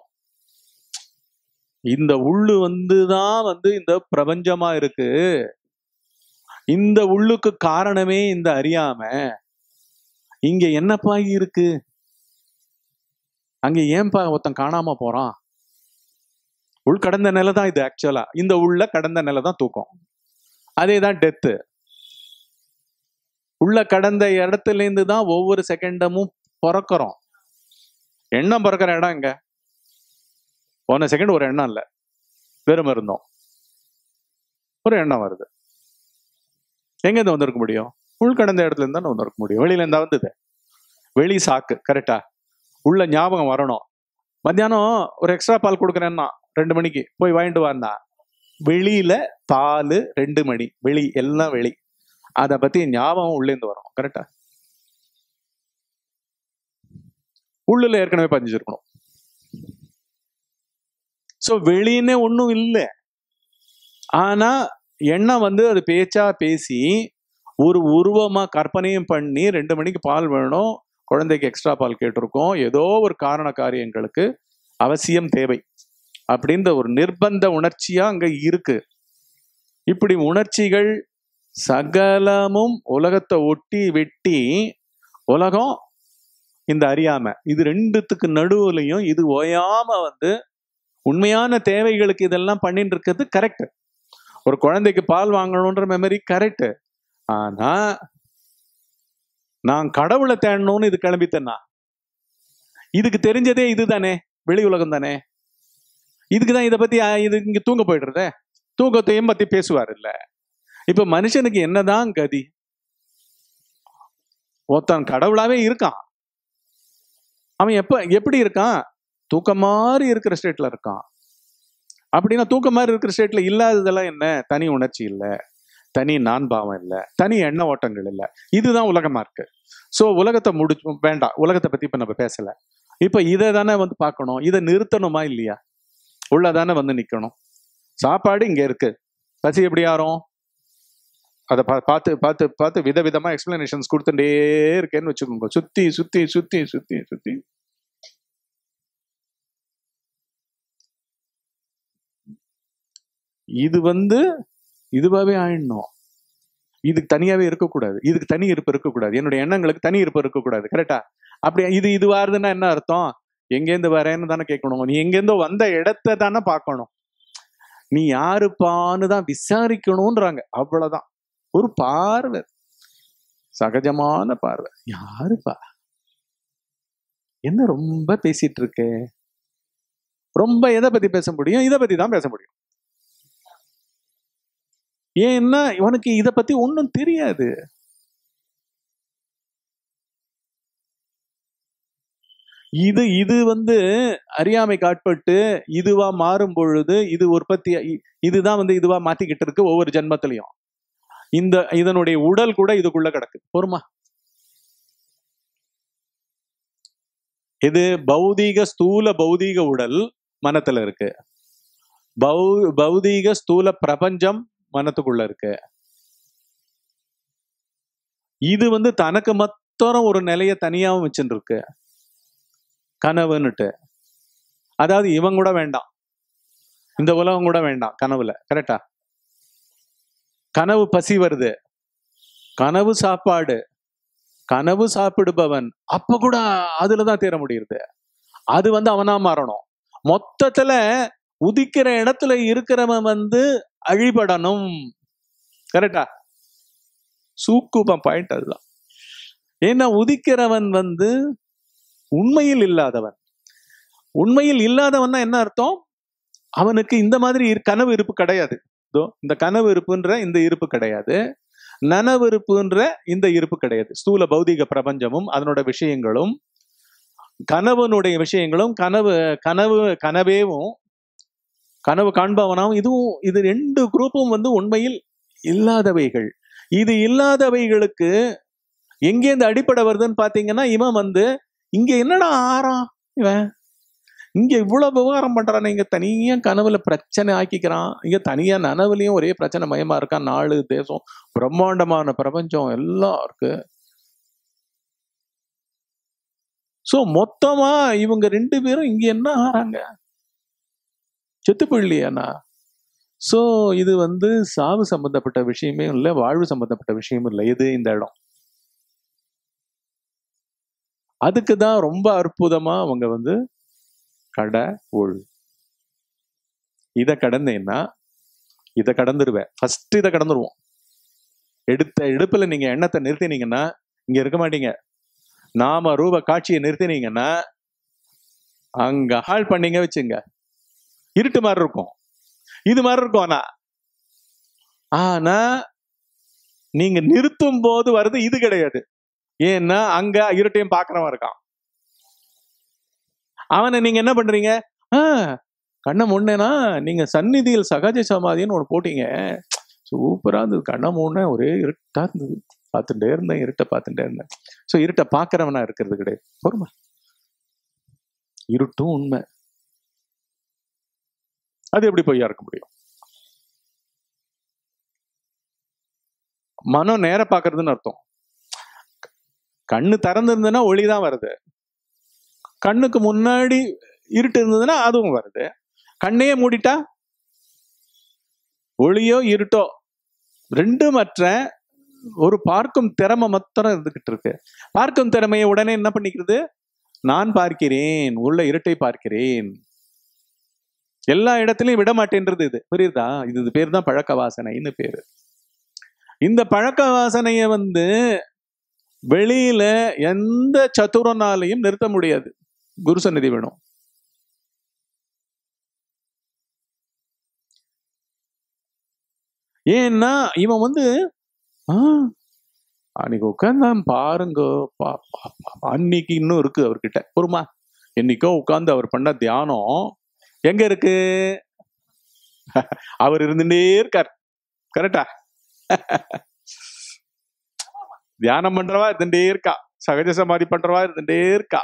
Speaker 2: இந்த உள்ளு வந்துதான் வந்து இந்த பிரபஞ்சமா இருக்கு இந்த உள்ளுக்கு காரணமே இந்த அறியாம இங்க என்னப்பா இருக்கு அங்க ஏன்பா ஒருத்தன் காணாம போறான் உள் கடந்த நிலை தான் இது ஆக்சுவலா இந்த உள்ள கடந்த நிலை தான் தூக்கம் அதே தான் டெத்து உள்ள கடந்த இடத்துல இருந்து தான் ஒவ்வொரு செகண்டமும் பிறக்கிறோம் எண்ணம் பிறக்கிற இடம் எங்க போன செகண்ட் ஒரு எண்ணம் இல்ல வெறும் இருந்தோம் ஒரு எண்ணம் வருது எங்க இருந்து வந்திருக்க முடியும் உள் கடந்த இடத்துல இருந்தா வந்திருக்க முடியும் வெளியில இருந்தா வந்தது வெளி சாக்கு கரெக்டா உள்ள ஞாபகம் வரணும் மத்தியானம் ஒரு எக்ஸ்ட்ரா பால் கொடுக்குறேன்னா ரெண்டு மணிக்கு போய் வாங்கிட்டு வான்னா வெளியில பால் ரெண்டு மணி வெளி எல்லாம் வெளி அதை பத்தி ஞாபகம் உள்ளேந்து வரும் கரெக்டா உள்ளுல ஏற்கனவே பதிஞ்சிருக்கணும் சோ வெளியினே ஒன்றும் இல்லை ஆனா எண்ணம் வந்து அது பேச்சா பேசி ஒரு உருவமா கற்பனையும் பண்ணி ரெண்டு மணிக்கு பால் வேணும் குழந்தைக்கு எக்ஸ்ட்ரா பால் கேட்டிருக்கோம் ஏதோ ஒரு காரண காரியங்களுக்கு அவசியம் தேவை அப்படின்ற ஒரு நிர்பந்த உணர்ச்சியா அங்க இருக்கு இப்படி உணர்ச்சிகள் சகலமும் உலகத்தை ஒட்டி வெட்டி உலகம் இந்த அறியாம இது ரெண்டுத்துக்கு நடுவுலையும் இது ஓயாம வந்து உண்மையான தேவைகளுக்கு இதெல்லாம் பண்ணிட்டு இருக்கிறது கரெக்ட் ஒரு குழந்தைக்கு பால் வாங்கணுன்ற மெமரி கரெக்ட் ஆனா நான் கடவுளை தேடணும்னு இது கிளம்பித்தேன்னா இதுக்கு தெரிஞ்சதே இதுதானே வெளி உலகம் தானே இதுக்கு தான் இதை பத்தி அஹ், இது இங்க தூங்க போயிடுறதே தூக்கத்தையும் பத்தி பேசுவார் இல்ல இப்ப மனுஷனுக்கு என்னதான் கதி ஒருத்தன் கடவுளாவே இருக்கான் அவன் எப்ப எப்படி இருக்கான் தூக்கம் மாதிரி இருக்கிற ஸ்டேட்ல இருக்கான் அப்படின்னா தூக்கம் மாதிரி இருக்கிற ஸ்டேட்ல இல்லாததெல்லாம் என்ன தனி உணர்ச்சி இல்லை தனி நான் பாவம் இல்லை தனி எண்ண ஓட்டங்கள் இல்லை இதுதான் உலகமா இருக்கு ஸோ உலகத்தை முடிச்சு வேண்டாம் உலகத்தை பத்தி இப்ப நம்ம பேசல இப்ப இதை தானே வந்து பார்க்கணும் இதை நிறுத்தணுமா இல்லையா உள்ளதானே வந்து நிக்கணும் சாப்பாடு இங்க இருக்கு பசி எப்படி யாரும் அதை பா- பார்த்து பார்த்து பார்த்து விதவிதமா எக்ஸ்பிளனேஷன்ஸ் கொடுத்துட்டே இருக்கேன்னு வச்சுக்கோங்க சுத்தி சுத்தி சுத்தி சுத்தி சுத்தி இது வந்து இதுவாவே ஆயிடணும் இதுக்கு தனியாவே இருக்கக்கூடாது இதுக்கு தனி இருப்பு இருக்கக்கூடாது என்னுடைய எண்ணங்களுக்கு தனி இருப்பு இருக்கக்கூடாது கரெக்டா அப்படி இது இது வருதுன்னா என்ன அர்த்தம் எங்கேருந்து வரேன்னு தானே கேட்கணும் நீ எங்கேருந்தோ வந்த இடத்த தானே பார்க்கணும் நீ யாருப்பான்னு தான் விசாரிக்கணும்ன்றாங்க அவ்வளவுதான் ஒரு பார்வை சகஜமான பார்வை யாருப்பா என்ன ரொம்ப பேசிட்டு இருக்க ரொம்ப எதை பத்தி பேச முடியும் இதை பத்தி தான் பேச முடியும் ஏன்னா இவனுக்கு இத பத்தி ஒன்றும் தெரியாது இது இது வந்து அறியாமைக்கு ஆட்பட்டு இதுவா மாறும் பொழுது இது உற்பத்தி இ- இதுதான் வந்து இதுவா மாத்திக்கிட்டு இருக்கு ஒவ்வொரு ஜென்மத்திலையும் இந்த இதனுடைய உடல் கூட இதுக்குள்ள கிடக்குது பொறுமா இது பௌதீக ஸ்தூல பௌதீக உடல் மனத்துல இருக்கு பௌ பௌதீக ஸ்தூல பிரபஞ்சம் மனத்துக்குள்ள இருக்கு இது வந்து தனக்கு மத்தரம் ஒரு நிலைய தனியாவும் வச்சுட்டு இருக்கு கனவுன்னுட்டு அதாவது இவன் கூட வேண்டாம் இந்த உலகம் கூட வேண்டாம் கனவுல கரெக்டா கனவு பசி வருது கனவு சாப்பாடு கனவு சாப்பிடுபவன் அப்ப கூட அதுலதான் தேர முடியுது அது வந்து அவனா மாறணும் மொத்தத்துல உதிக்கிற இடத்துல இருக்கிறவன் வந்து அழிபடணும் கரெக்டா சூக்குபம் பாயிண்ட் அதுதான் ஏன்னா உதிக்கிறவன் வந்து உண்மையில் இல்லாதவன் உண்மையில் இல்லாதவன்னா என்ன அர்த்தம் அவனுக்கு இந்த மாதிரி இரு- கனவு இருப்பு கிடையாது இதோ இந்த கனவு இருப்புன்ற இந்த இருப்பு கிடையாது நனவு இருப்புன்ற இந்த இருப்பு கிடையாது ஸ்தூல பௌதிக பிரபஞ்சமும் அதனோட விஷயங்களும் கனவனுடைய விஷயங்களும் கனவு கனவு கனவேவும் கனவு காண்பவனாவும் இதுவும் இது ரெண்டு குரூப்பும் வந்து உண்மையில் இல்லாதவைகள் இது இல்லாதவைகளுக்கு எங்கேருந்து அடிப்படை வருதுன்னு பாத்தீங்கன்னா இவன் வந்து இங்க என்னடா ஆறான் இவன் இங்க இவ்வளவு விவகாரம் பண்றான் இங்க தனியா கனவுல பிரச்சனை ஆக்கிக்கிறான் இங்க தனியா நனவுலயும் ஒரே பிரச்சனை மயமா இருக்கான் நாலு தேசம் பிரம்மாண்டமான பிரபஞ்சம் எல்லாம் இருக்கு சோ மொத்தமா இவங்க ரெண்டு பேரும் இங்க என்ன ஆறாங்க செத்து போயிடலையாண்ணா சோ இது வந்து சாவு சம்பந்தப்பட்ட விஷயமே இல்லை வாழ்வு சம்பந்தப்பட்ட விஷயமும் இல்லை இது இந்த இடம் அதுக்கு தான் ரொம்ப அற்புதமா அவங்க வந்து கடை உள் இதை கடந்தேன்னா இதை கடந்துருவேன் ஃபர்ஸ்ட் இதை கடந்துருவோம் எடுத்த எடுப்புல நீங்க எண்ணத்தை நிறுத்தினீங்கன்னா இங்க இருக்க மாட்டீங்க நாம ரூப காட்சியை நிறுத்தினீங்கன்னா அங்க ஹால் பண்ணீங்க வச்சுங்க இருட்டு மாதிரி இருக்கும் இது மாதிரி இருக்கும் ஆனா ஆனா நீங்க நிறுத்தும் போது வருது இது கிடையாது ஏன்னா அங்க இருட்டையும் பாக்குறவன் இருக்கான் அவனை நீங்க என்ன பண்றீங்க ஆ, கண்ணை முன்னேனா நீங்க சந்நிதியில் சகஜ சமாதின்னு ஒன்று போட்டீங்க சூப்பரா இருந்தது கண்ணை மூணே ஒரே இருட்டா இருந்தது பார்த்துட்டே இருந்தேன் இருட்டை பார்த்துட்டே இருந்தேன் ஸோ இருட்டை பார்க்கறவனா இருக்கிறது கிடையாது பொறுமை இருட்டும் உண்மை அது எப்படி பொய்யா இருக்க முடியும் மனம் நேர பார்க்கறதுன்னு அர்த்தம் கண்ணு திறந்திருந்ததுன்னா ஒளி தான் வருது கண்ணுக்கு முன்னாடி இருட்டு இருந்ததுன்னா அதுவும் வருது கண்ணையே மூடிட்டா ஒளியோ இருட்டோ ரெண்டும் மற்ற ஒரு பார்க்கும் திறமை மாத்திரம் இருந்துகிட்டு இருக்கு பார்க்கும் திறமையை உடனே என்ன பண்ணிக்கிறது நான் பார்க்கிறேன் உள்ள இருட்டை பார்க்கிறேன் எல்லா இடத்துலயும் விட மாட்டேன்றது இது புரியுதா இது இது பேர் தான் பழக்க வாசனைன்னு பேரு இந்த பழக்க வாசனைய வந்து வெளியில எந்த சத்துரனாலையும் நிறுத்த முடியாது குரு சந்நிதி வேணும் ஏன்னா இவன் வந்து ஆ, அன்னைக்கு உட்காந்தான் பாருங்க பா- பா- பா- அன்னைக்கு இன்னும் இருக்கு அவர்கிட்ட பொறுமா என்னைக்கோ உட்கார்ந்து அவர் பண்ண தியானம் எங்க இருக்கு அவர் இருந்துட்டே இருக்கார் கரெக்டா தியானம் பண்றவா இருந்துட்டே இருக்கா சகஜ சமாதி பண்றவா இருந்துட்டே இருக்கா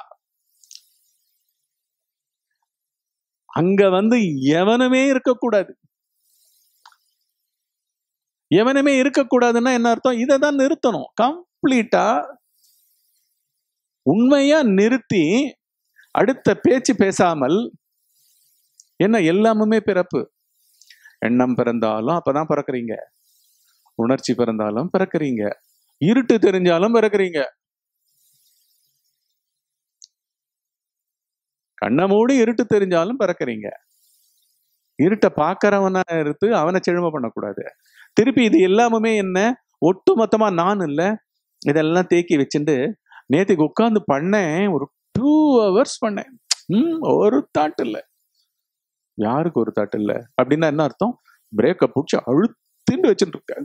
Speaker 2: அங்க வந்து எவனுமே இருக்கக்கூடாது எவனுமே இருக்கக்கூடாதுன்னா என்ன அர்த்தம் இதை தான் நிறுத்தணும் கம்ப்ளீட்டா உண்மையா நிறுத்தி அடுத்த பேச்சு பேசாமல் என்ன எல்லாமுமே பிறப்பு எண்ணம் பிறந்தாலும் அப்பதான் பிறக்குறீங்க உணர்ச்சி பிறந்தாலும் பிறக்குறீங்க இருட்டு தெரிஞ்சாலும் பிறக்குறீங்க கண்ணை மூடி இருட்டு தெரிஞ்சாலும் பிறக்குறீங்க இருட்டை பார்க்கறவனா இருந்து அவனை செழுமை பண்ணக்கூடாது திருப்பி இது எல்லாமுமே என்ன ஒட்டு மொத்தமா நான் இல்ல இதெல்லாம் தேக்கி வச்சுட்டு நேத்துக்கு உட்கார்ந்து பண்ணேன் ஒரு டூ ஹவர்ஸ் பண்ணேன் ம், ஒரு தாட் இல்ல யாருக்கு ஒரு தாட் இல்ல அப்படின்னா என்ன அர்த்தம் பிரேக்கை பிடிச்சி அழுத்திண்டு வச்சுட்டு இருக்காங்க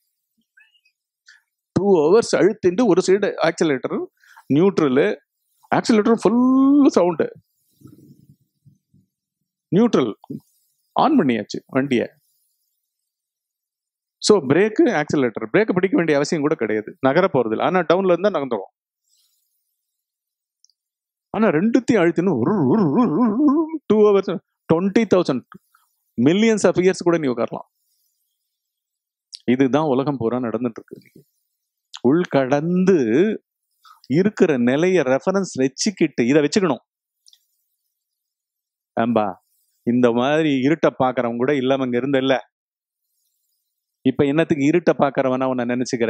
Speaker 2: டூ ஹவர்ஸ் அழுத்திண்டு ஒரு side accelerator neutral accelerator full sound neutral on பண்ணியாச்சு வண்டியை ஸோ பிரேக்கு ஆக்சிலேட்டர் பிரேக் பிடிக்க வேண்டிய அவசியம் கூட கிடையாது நகர போறது இல்லை ஆனால் டவுன்ல இருந்தா நகர்ந்துடும் ஆனா ரெண்டுத்தையும் அழுத்தின்னு two hours twenty thousand millions of years கூட நீ உட்காரலாம் இதுதான் உலகம் பூரா நடந்துட்டு இருக்கு இன்னைக்கு. உள்கடந்து இருக்கிற நிலைய ரெஃபரன்ஸ் வச்சுக்கிட்டு இதை வச்சுக்கணும் ஏம்பா இந்த மாதிரி இருட்டை பார்க்கறவங்க கூட இல்லாம இங்க இருந்த இல்ல இப்ப என்னத்துக்கு இருட்டை பார்க்கறவனா உன்னை நினைச்சுக்கிற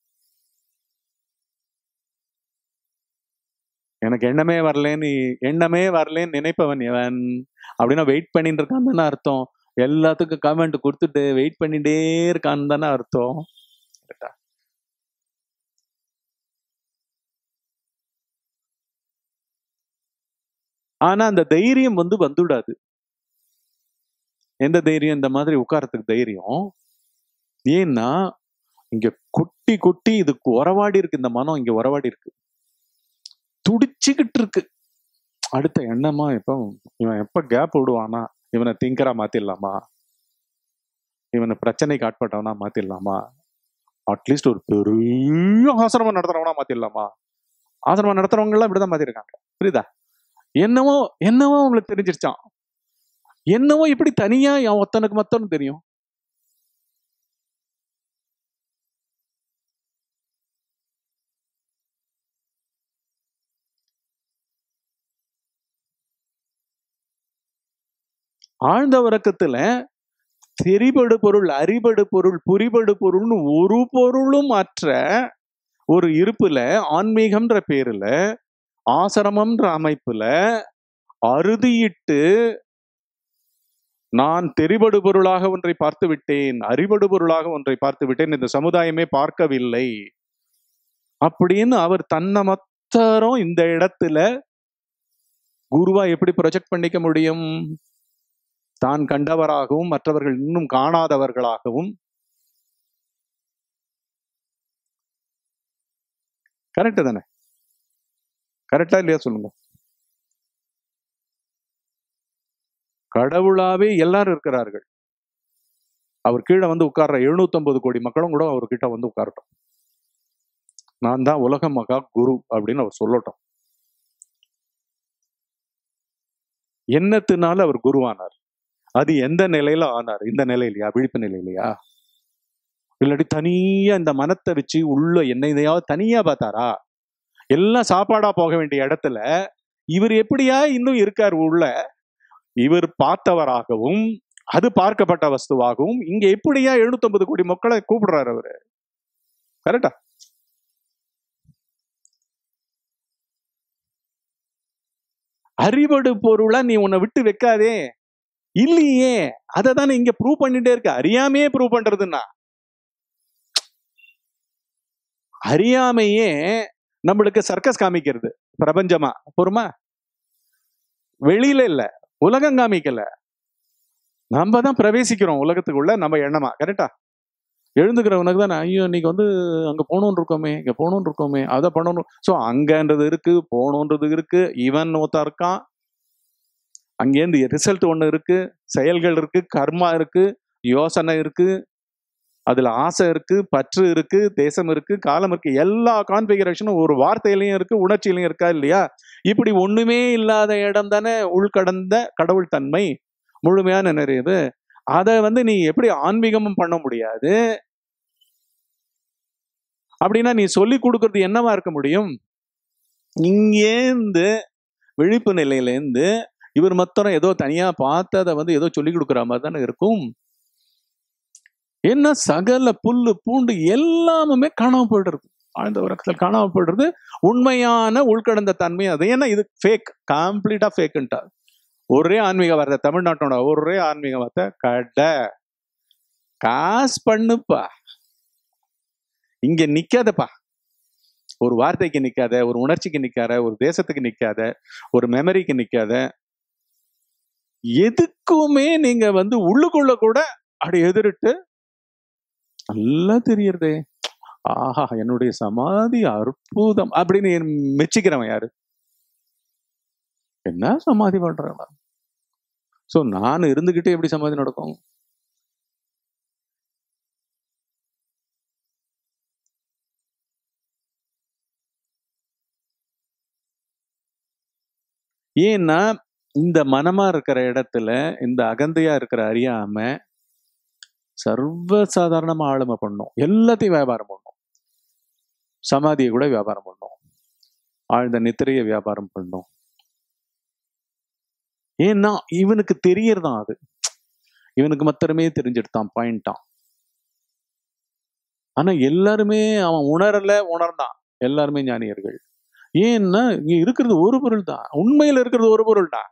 Speaker 2: எனக்கு எண்ணமே வரலன்னு எண்ணமே வரலன்னு நினைப்பவன் எவன் அப்படின்னா வெயிட் பண்ணிட்டு இருக்கான்னு தானே அர்த்தம் எல்லாத்துக்கும் கமெண்ட் கொடுத்துட்டு வெயிட் பண்ணிட்டே இருக்கான்னு தானே அர்த்தம் கரெக்டா? ஆனா அந்த தைரியம் வந்து வந்துடாது எந்த தைரியம் இந்த மாதிரி உட்காரத்துக்கு தைரியம் ஏன்னா இங்க கொட்டி கொட்டி இதுக்கு உறவாடி இருக்கு இந்த மனம் இங்க உறவாடி இருக்கு துடிச்சுக்கிட்டு இருக்கு அடுத்த எண்ணமா எப்ப இவன் எப்ப கேப் விடுவானா இவனை திங்கரா மாத்திடலாமா இவனை பிரச்சனைக்கு ஆட்பட்டவனா மாத்திடலாமா அட்லீஸ்ட் ஒரு பெரிய ஆசிரமம் நடத்துறவனா மாத்திடலாமா ஆசிரமம் நடத்துறவங்க எல்லாம் இப்படிதான் மாத்திருக்காங்க புரியுதா என்னவோ என்னவோ உங்களுக்கு தெரிஞ்சிருச்சான் என்னவோ இப்படி தனியா என் ஒத்தனுக்கு மத்தனும் தெரியும் ஆழ்ந்த உறக்கத்துல தெரிபடு பொருள் அறிபடு பொருள் புரிபடு பொருள்னு ஒரு பொருளும் அற்ற ஒரு இருப்புல ஆன்மீகம்ன்ற பேருல ஆசிரமம்ன்ற அமைப்புல அறுதியிட்டு நான் தெரிபடு பொருளாக ஒன்றை பார்த்து விட்டேன் அறிபடு பொருளாக ஒன்றை பார்த்து விட்டேன் இந்த சமுதாயமே பார்க்கவில்லை அப்படின்னு அவர் தன்னை மத்தரும் இந்த இடத்துல குருவா எப்படி ப்ரொஜெக்ட் பண்ணிக்க முடியும் தான் கண்டவராகவும் மற்றவர்கள் இன்னும் காணாதவர்களாகவும் கரெக்ட் தானே கரெக்டா இல்லையா சொல்லுங்க கடவுளாவே எல்லாரும் இருக்கிறார்கள் அவர் கீழே வந்து உட்கார்ற 750 கோடி மக்களும் கூட அவர் கிட்ட வந்து உட்காரட்டும் நான் தான் உலக மகா குரு அப்படின்னு அவர் சொல்லட்டும் எண்ணத்தினால அவர் குருவானார் அது எந்த நிலையில ஆனார் இந்த நிலையிலையா விழிப்பு நிலையிலையா இல்லாட்டி தனியா இந்த மனத்தை வச்சு உள்ள என்ன இதையாவது தனியா பார்த்தாரா எல்லாம் சாப்பாடா போக வேண்டிய இடத்துல இவர் எப்படியா இன்னும் இருக்கார் உள்ள இவர் பார்த்தவராகவும் அது பார்க்கப்பட்ட வஸ்துவாகவும் இங்க எப்படியா 750 கோடி மக்களை கூப்பிடுறாரு அவரு கரெக்டா அறிவடு பொருளா நீ உன்னை விட்டு வைக்காதே இல்லையே அதை தானே இங்க ப்ரூவ் பண்ணிட்டே இருக்க அறியாமையே ப்ரூவ் பண்றதுன்னா அறியாமையே நம்மளுக்கு சர்க்கஸ் காமிக்கிறது பிரபஞ்சமா பொறுமா வெளியில இல்ல உலகம் காமிக்கல நம்ம தான் பிரவேசிக்கிறோம் உலகத்துக்குள்ள நம்ம எண்ணமா கரெக்டா எழுந்துக்கிறவனுக்கு தானே ஐயோ இன்னைக்கு வந்து அங்க போகணும்னு இருக்கோமே இங்க போகணும்னு இருக்கோமே அதை பண்ணணும் ஸோ அங்கன்றது இருக்கு போகணுன்றது இருக்கு இவன் ஒருத்தன் இருக்கான் அங்கேருந்து ரிசல்ட் ஒன்று இருக்கு செயல்கள் இருக்கு கர்மா இருக்கு யோசனை இருக்கு அதுல ஆசை இருக்கு பற்று இருக்கு தேசம் இருக்கு காலம் இருக்கு எல்லா கான்பிகரேஷனும் ஒரு வார்த்தையிலையும் இருக்கு உணர்ச்சியிலையும் இருக்கா இல்லையா இப்படி ஒண்ணுமே இல்லாத இடம் தானே உள்கடந்த கடவுள் தன்மை முழுமையான நிறைவு அதை வந்து நீ எப்படி ஆன்மீகமும் பண்ண முடியாது அப்படின்னா நீ சொல்லி கொடுக்கறது என்னவா இருக்க முடியும் இங்கேருந்து விழிப்பு நிலையிலேருந்து இவர் மொத்தம் ஏதோ தனியா பார்த்து அதை வந்து ஏதோ சொல்லி கொடுக்குற மாதிரி தானே இருக்கும் என்ன சகல புல்லு பூண்டு எல்லாமே காணாம போயிடுறது ஆழ்ந்த உறக்கத்தில் காணாம போயிடுறது உண்மையான உள்கடந்த தன்மை அது ஏன்னா இது ஃபேக் கம்ப்ளீட்டா ஃபேக்குன்ட்டா ஒரே ஆன்மீக வார்த்தை தமிழ்நாட்டோட ஒரே ஆன்மீக வார்த்தை கடை காசு பண்ணுப்பா இங்க நிக்காதப்பா ஒரு வார்த்தைக்கு நிக்காத ஒரு உணர்ச்சிக்கு நிக்காத ஒரு தேசத்துக்கு நிக்காத ஒரு மெமரிக்கு நிக்காத எதுக்குமே நீங்க வந்து உள்ளுக்குள்ள கூட அப்படி எதிரிட்டு நல்லா தெரியறதே ஆஹா என்னுடைய சமாதி அற்புதம் அப்படின்னு என் மெச்சிக்கிறவன் யாரு என்ன சமாதி பண்றாங்க சோ நான் இருந்துகிட்டே எப்படி சமாதி நடக்கும் ஏன்னா இந்த மனமா இருக்கிற இடத்துல இந்த அகந்தையா இருக்கிற அறியாம சர்வ சாதாரணமா ஆளுமை பண்ணும் எல்லாத்தையும் வியாபாரம் பண்ணும் சமாதியை கூட வியாபாரம் பண்ணும் ஆழ்ந்த நித்திரையை வியாபாரம் பண்ணும் ஏன்னா இவனுக்கு தெரியறதான் அது இவனுக்கு மாத்திரமே தெரிஞ்சிடுதான் பாயிண்டான் ஆனா எல்லாருமே அவன் உணரல உணர்ந்தான் எல்லாருமே ஞானியர்கள் ஏன்னா இங்க இருக்கிறது ஒரு பொருள் தான் உண்மையில இருக்கிறது ஒரு பொருள் தான்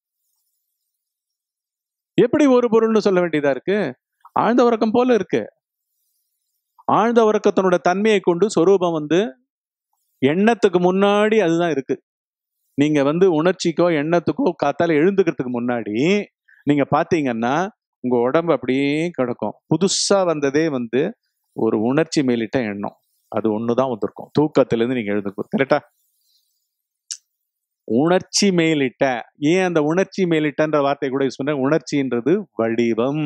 Speaker 2: எப்படி ஒரு பொருள்னு சொல்ல வேண்டியதா இருக்கு ஆழ்ந்த உறக்கம் போல இருக்கு ஆழ்ந்த உறக்கத்தினோட தன்மையை கொண்டு சொரூபம் வந்து எண்ணத்துக்கு முன்னாடி அதுதான் இருக்கு நீங்க வந்து உணர்ச்சிக்கோ எண்ணத்துக்கோ காத்தால எழுந்துக்கிறதுக்கு முன்னாடி நீங்க பாத்தீங்கன்னா உங்க உடம்பு அப்படியே கிடக்கும் புதுசா வந்ததே வந்து ஒரு உணர்ச்சி மேலிட்ட எண்ணம் அது ஒண்ணுதான் வந்திருக்கும் தூக்கத்துல இருந்து நீங்க எழுந்துக்கும் கரெக்டா உணர்ச்சி மேலிட்ட ஏன் அந்த உணர்ச்சி மேலிட்டன்ற வார்த்தை கூட யூஸ் பண்ற உணர்ச்சின்றது வடிவம்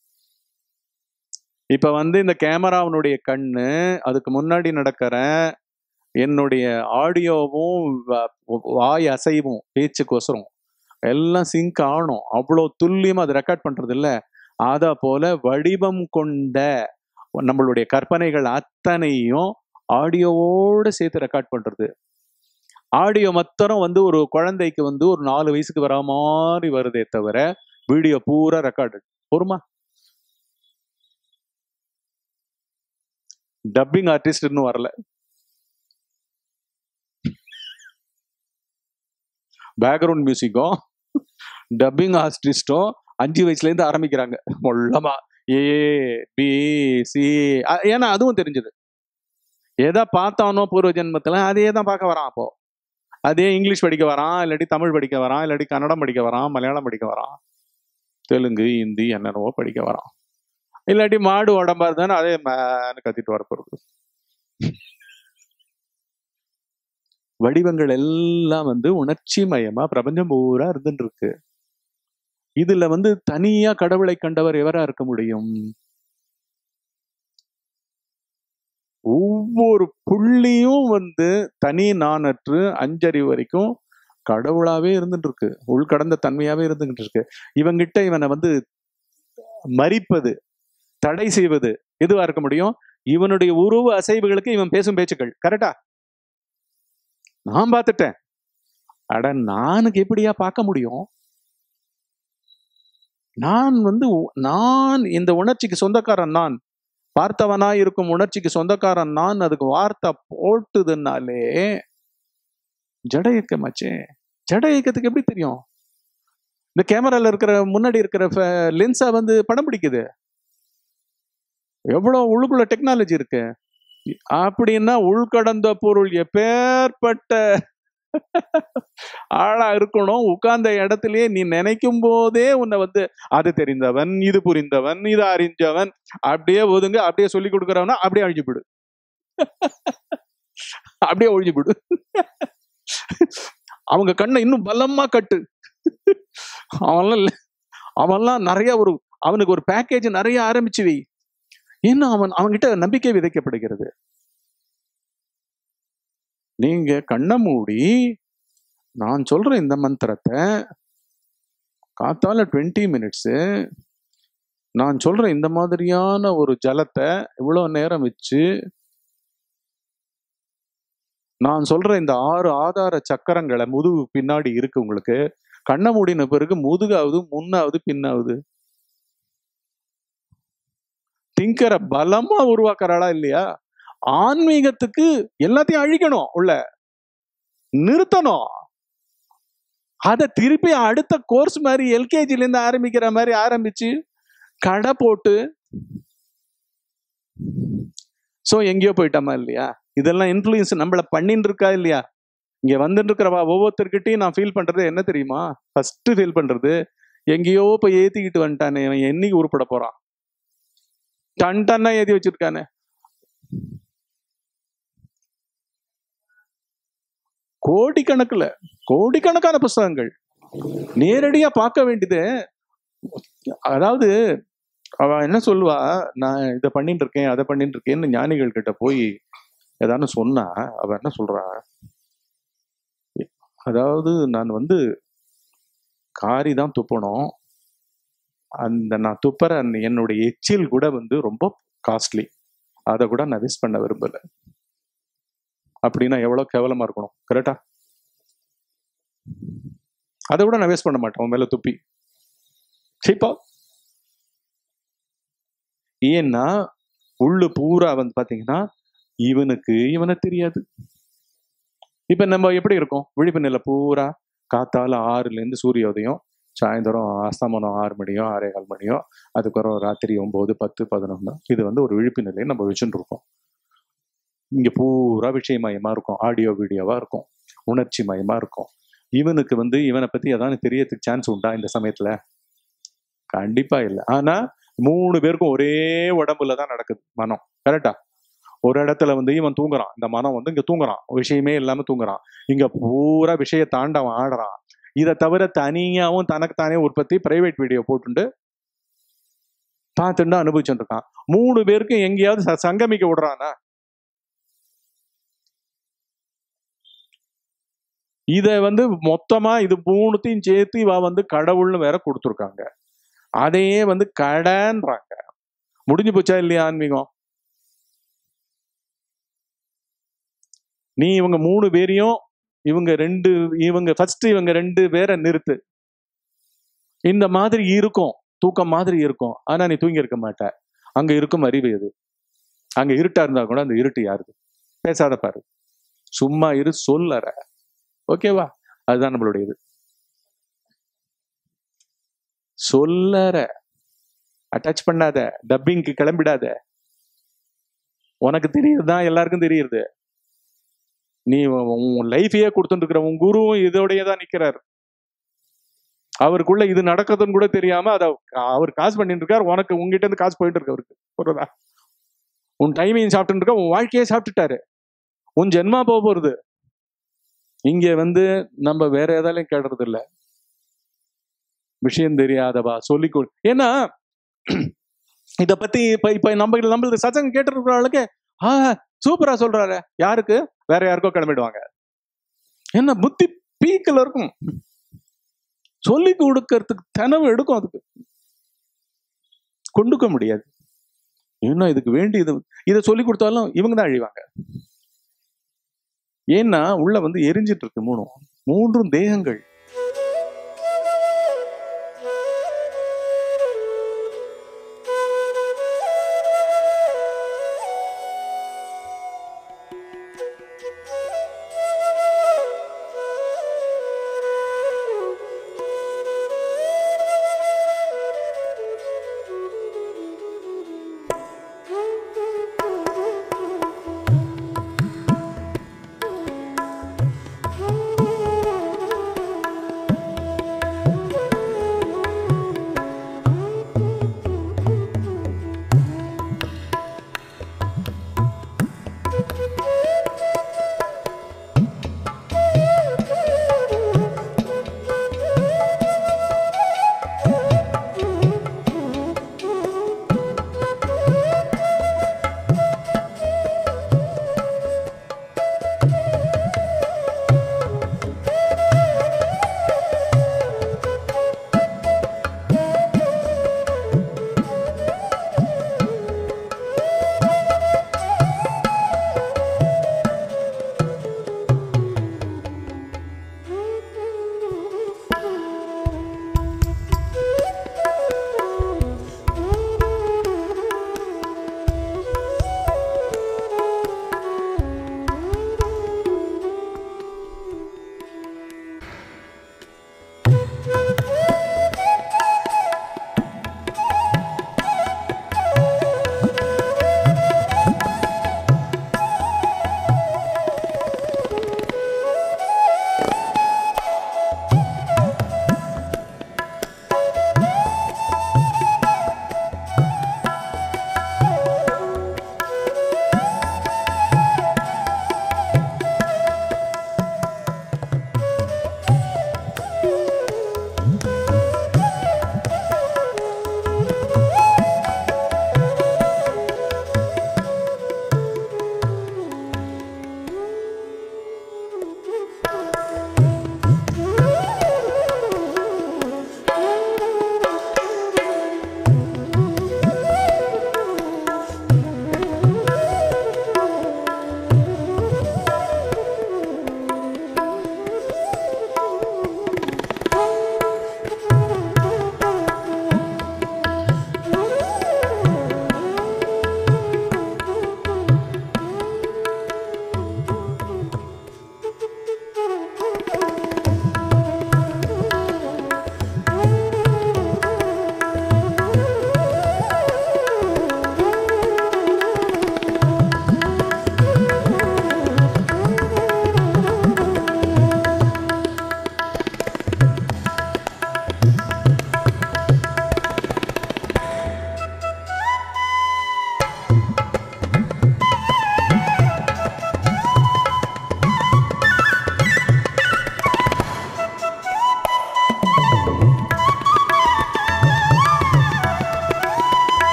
Speaker 2: இப்ப வந்து இந்த கேமராவினுடைய கண்ணு அதுக்கு முன்னாடி நடக்கிற என்னுடைய ஆடியோவும் வ- வாய் அசைவும் பேச்சுக்கோசரம் எல்லாம் சிங்க் ஆகணும் அவ்வளோ துல்லியமா அது ரெக்கார்ட் பண்றது இல்ல அத போல வடிவம் கொண்ட நம்மளுடைய கற்பனைகள் அத்தனையும் ஆடியோவோட சேர்த்து ரெக்கார்ட் பண்றது ஆடியோ மொத்தம் வந்து ஒரு குழந்தைக்கு வந்து ஒரு நாலு வயசுக்கு வர மாதிரி வருதே தவிர வீடியோ பூரா ரெக்கார்டு பொறுமா டப்பிங் ஆர்டிஸ்ட் இன்னும் வரல பேக்ரவுண்ட் மியூசிக்கும் டப்பிங் ஆர்டிஸ்டும் அஞ்சு வயசுல இருந்து ஆரம்பிக்கிறாங்க மொல்லமா ஏ பி சி ஏன்னா அதுவும் தெரிஞ்சது எதை பார்த்தானோ பூர்வ ஜென்மத்துல அதே தான் பார்க்க வரான் அப்போ அதே இங்கிலீஷ் படிக்க வரான் இல்லாட்டி தமிழ் படிக்க வரான் இல்லாட்டி கன்னடம் படிக்க வரான் மலையாளம் படிக்க வரான் தெலுங்கு ஹிந்தி என்னென்னவோ படிக்க வரான் இல்லாட்டி மாடு உடம்பா இருந்தானே அதே மேன்னு கத்திட்டு வர போறது வடிவங்கள் எல்லாம் வந்து உணர்ச்சி மயமா பிரபஞ்சம் பூரா இருந்துட்டு இருக்கு இதுல வந்து தனியா கடவுளை கண்டவர் எவரா இருக்க முடியும் ஒவ்வொரு புள்ளியும் வந்து தனி நானற்று அஞ்சறிவு வரைக்கும் கடவுளாவே இருந்துட்டு இருக்கு உள்கடந்த தன்மையாவே இருந்துகிட்டு இருக்கு இவங்கிட்ட இவனை வந்து மறிப்பது தடை செய்வது எதுவா இருக்க முடியும் இவனுடைய உருவ அசைவுகளுக்கு இவன் பேசும் பேச்சுக்கள் கரெக்டா நான் பார்த்துட்டேன் அட நானுக்கு எப்படியா பார்க்க முடியும் நான் வந்து உ- நான் இந்த உணர்ச்சிக்கு சொந்தக்காரன் நான் பார்த்தவனா இருக்கும் உணர்ச்சிக்கு சொந்தக்காரன் நான் அதுக்கு வார்த்தை போட்டுதுனாலே ஜட இயக்கமாச்சே ஜட இயக்கத்துக்கு எப்படி தெரியும் இந்த கேமரால இருக்கிற முன்னாடி இருக்கிற லென்ஸா வந்து படம் பிடிக்குது எவ்வளவு உள்ளுக்குள்ள டெக்னாலஜி இருக்கு அப்படின்னா உள்கடந்த பொருள் எப்பேற்பட்ட ஆளா இருக்கணும் உட்கார்ந்த இடத்திலேயே நீ நினைக்கும் போதே உன்னை வந்து அது தெரிந்தவன் இது புரிந்தவன் இது அறிஞ்சவன் அப்படியே ஒதுங்க அப்படியே சொல்லி கொடுக்கறவனா அப்படியே அழிஞ்சு விடு அப்படியே ஒழிஞ்சு விடு அவங்க கண்ணை இன்னும் பலமா கட்டு அவன்லாம் இல்ல அவன்லாம் நிறைய ஒரு அவனுக்கு ஒரு பேக்கேஜ் நிறைய ஆரம்பிச்சு வை இன்னும் அவன் அவன்கிட்ட நம்பிக்கை விதைக்கப்படுகிறது நீங்க கண்ணை மூடி நான் சொல்ற இந்த மந்திரத்தை காத்தால டுவெண்ட்டி மினிட்ஸு நான் சொல்ற இந்த மாதிரியான ஒரு ஜலத்தை இவ்வளவு நேரம் வச்சு நான் சொல்ற இந்த ஆறு ஆதார சக்கரங்களை முதுகு பின்னாடி இருக்கு உங்களுக்கு கண்ணை மூடின பிறகு முதுகாவது முன்னாவது பின்னாவது திங்கரை பலமா உருவாக்குறாளா இல்லையா ஆன்மீகத்துக்கு எல்லாத்தையும் அழிக்கணும் உள்ள நிறுத்தணும் அதை திருப்பி அடுத்த கோர்ஸ் மாதிரி எல்கேஜில இருந்து ஆரம்பிக்கிற மாதிரி ஆரம்பிச்சு கடை போட்டு சோ எங்கேயோ போயிட்டோமா இல்லையா இதெல்லாம் இன்ஃப்ளூயன்ஸ் நம்மள பண்ணிட்டு இருக்கா இல்லையா இங்க வந்துட்டு இருக்கிறவா ஒவ்வொருத்தர்கிட்டயும் நான் ஃபீல் பண்றது என்ன தெரியுமா ஃபர்ஸ்ட் ஃபீல் பண்றது எங்கேயோ போய் ஏத்திக்கிட்டு வந்துட்டானே இவன் என்னைக்கு உருப்பட போறான் டன் டன்னா ஏத்தி வச்சிருக்கானே கோடிக்கணக்குல கோடிக்கணக்கான புஸ்தகங்கள் நேரடியா பார்க்க வேண்டியது அதாவது அவ என்ன சொல்லுவா நான் இதை பண்ணிட்டு இருக்கேன் அதை பண்ணிட்டு இருக்கேன்னு ஞானிகள் கிட்ட போய் ஏதானு சொன்னா அவ என்ன சொல்றா அதாவது நான் வந்து காரி தான் துப்பணும் அந்த நான் துப்புற அந்த என்னுடைய எச்சில் கூட வந்து ரொம்ப காஸ்ட்லி அதை கூட நான் வேஸ்ட் பண்ண விரும்பல அப்படின்னா எவ்வளவு கேவலமா இருக்கணும் கரெக்டா அதை கூட நான் வேஸ்ட் பண்ண மாட்டேன் உன் மேல துப்பி சீப்பா ஏன்னா உள்ளு பூரா வந்து பாத்தீங்கன்னா இவனுக்கு இவனை தெரியாது இப்ப நம்ம எப்படி இருக்கோம் விழிப்பு நிலை பூரா காத்தால ஆறுல இருந்து சூரியோதயம் சாயந்தரம் அஸ்தமனம் ஆறு மணியோ ஆறே கால் மணியோ அதுக்கப்புறம் ராத்திரி ஒன்பது பத்து பதினொன்று இது வந்து ஒரு விழிப்பு நிலையை நம்ம வச்சுட்டு இருக்கோம் இங்க பூரா விஷயமயமா இருக்கும் ஆடியோ வீடியோவா இருக்கும் உணர்ச்சி மயமா இருக்கும் இவனுக்கு வந்து இவனை பத்தி ஏதாவது தெரியறதுக்கு சான்ஸ் உண்டா இந்த சமயத்துல கண்டிப்பா இல்லை ஆனா மூணு பேருக்கும் ஒரே உடம்புல தான் நடக்குது மனம் கரெக்டா ஒரு இடத்துல வந்து இவன் தூங்குறான் இந்த மனம் வந்து இங்க தூங்குறான் விஷயமே இல்லாம தூங்குறான் இங்க பூரா விஷய தாண்டவன் ஆடுறான் இதை தவிர தனியாவும் தனக்கு தானே உற்பத்தி பிரைவேட் வீடியோ போட்டுண்டு பார்த்துட்டு அனுபவிச்சுட்டு இருக்கான் மூணு பேருக்கும் எங்கேயாவது ச- சங்கமிக்க விடுறானா இத வந்து மொத்தமா இது மூணுத்தையும் சேர்த்து இவ வந்து கடவுள்னு வேற கொடுத்துருக்காங்க அதையே வந்து கடன்றாங்க முடிஞ்சு போச்சா இல்லையா ஆன்மீகம் நீ இவங்க மூணு பேரையும் இவங்க ரெண்டு இவங்க ஃபர்ஸ்ட் இவங்க ரெண்டு பேரை நிறுத்து இந்த மாதிரி இருக்கும் தூக்கம் மாதிரி இருக்கும் ஆனா நீ தூங்கி இருக்க மாட்ட அங்க இருக்கும் அறிவு எது அங்க இருட்டா இருந்தா கூட அந்த இருட்டு யாருது பேசாத பாரு சும்மா இரு சொல்லற ஓகேவா அதுதான் நம்மளுடைய இது சொல்லற அட்டாச் பண்ணாத டப்பிங்க்கு கிளம்பிடாத உனக்கு தெரியுதுதான் எல்லாருக்கும் தெரியுது நீ உன் லைஃபையே கொடுத்துட்டு இருக்கிற உன் குருவும் இதோடயே தான் நிக்கிறார் அவருக்குள்ள இது நடக்குதுன்னு கூட தெரியாம அத அவர் காசு பண்ணிட்டு இருக்காரு உனக்கு உங்ககிட்ட இருந்து காசு போயிட்டு இருக்கு அவருக்கு புரியுதா உன் டைமையும் சாப்பிட்டு இருக்க உன் வாழ்க்கையே சாப்பிட்டுட்டாரு உன் ஜென்மா போக போறது இங்க வந்து நம்ம வேற எதாலையும் கேடுறது இல்ல விஷயம் தெரியாதவா சொல்லிக் கொடு ஏன்னா இத பத்தி இப்ப இப்ப நம்ம நம்மளுக்கு சச்சங்க கேட்டு ஆளுக்கு ஆ சூப்பரா சொல்றாரு யாருக்கு வேற யாருக்கோ கிளம்பிடுவாங்க என்ன புத்தி பீக்கில் இருக்கும் சொல்லி கொடுக்கறதுக்கு தனவு எடுக்கும் அதுக்கு கொண்டுக்க முடியாது இன்னும் இதுக்கு வேண்டியது இதை சொல்லி கொடுத்தாலும் இவங்க தான் அழிவாங்க ஏன்னா உள்ள வந்து எரிஞ்சிட்டு இருக்கு மூணும் மூன்றும் தேகங்கள்